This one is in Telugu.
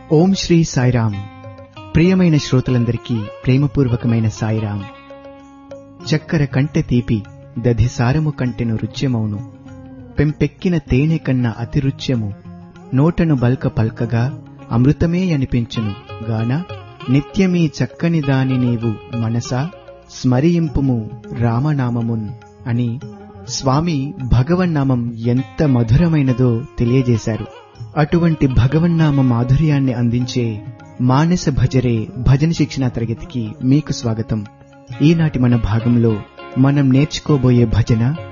ఓం శ్రీ సాయిరామ్ ప్రియమైన శ్రోతలందరికీ ప్రేమపూర్వకమైన సాయిరామ్ చక్కెర కంటె తీపి దధిసారము కంటెను రుచ్యమౌను పెంపెక్కిన తేనె కన్న అతి రుచ్యము నోటను బల్క పల్కగా అమృతమే అనిపించును గాన నిత్యమీ చక్కని దాని నీవు మనసా స్మరింపుము రామనామమున్ అని స్వామి భగవన్నామం ఎంత మధురమైనదో తెలియజేశారు అటువంటి భగవన్నామ మాధుర్యాన్ని అందించే మానస భజరే భజన శిక్షణ తరగతికి మీకు స్వాగతం ఈనాటి మన భాగంలో మనం నేర్చుకోబోయే భజన